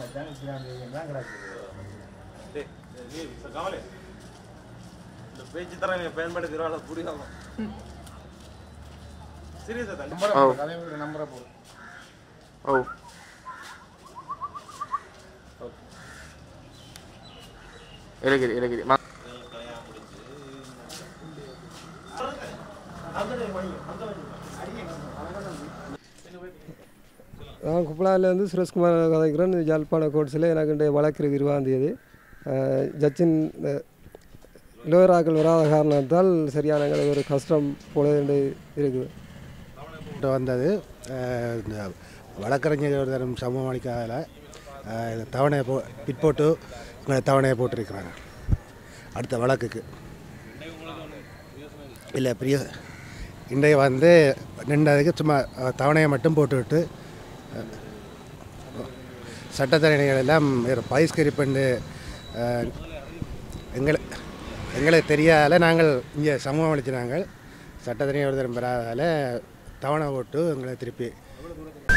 டேய், நீ கவலை இந்த பேச்சு தரம் பயன்படுத்துகிறாள் புரியாம சீரியஸா தான் நம்பரை போடு ஓ இலகிரி இலகிரி மா நான் குப்பலாவிலேருந்து சுரேஷ்குமார் கதைக்கிறேன் யாழ்ப்பாண கோட்ஸில் எனக்கு இன்றைய வழக்கு இருபதாம் தேதி அஹ், ஜட்ஜின் லோயராக்கள் வராத காரணத்தால் சரியான எங்களுக்கு ஒரு கஷ்டம் போல இருக்குது கிட்ட வந்தது அஹ், இந்த வழக்கறிஞர் ஒரு தரம் சமூகம் அளிக்காத தவணையை போ பிற்போட்டு உங்களை தவணையை போட்டிருக்கிறாங்க அடுத்த வழக்குக்கு இல்லை பிரிய இன்றைய வந்து நின்றதுக்கு சும்மா அஹ், தவணையை மட்டும் போட்டுவிட்டு அஹ், சட்டத்தரணிகள் எல்லாம் வேறு பயிஸ்கரிப்பண்டு எங்களை எங்களுக்கு தெரியாதால நாங்கள் இங்கே சமூகம் அளிச்சினாங்க சட்டத்தரணி ஒரு தரம் பெறாதால தவணை போட்டு எங்களை திருப்பி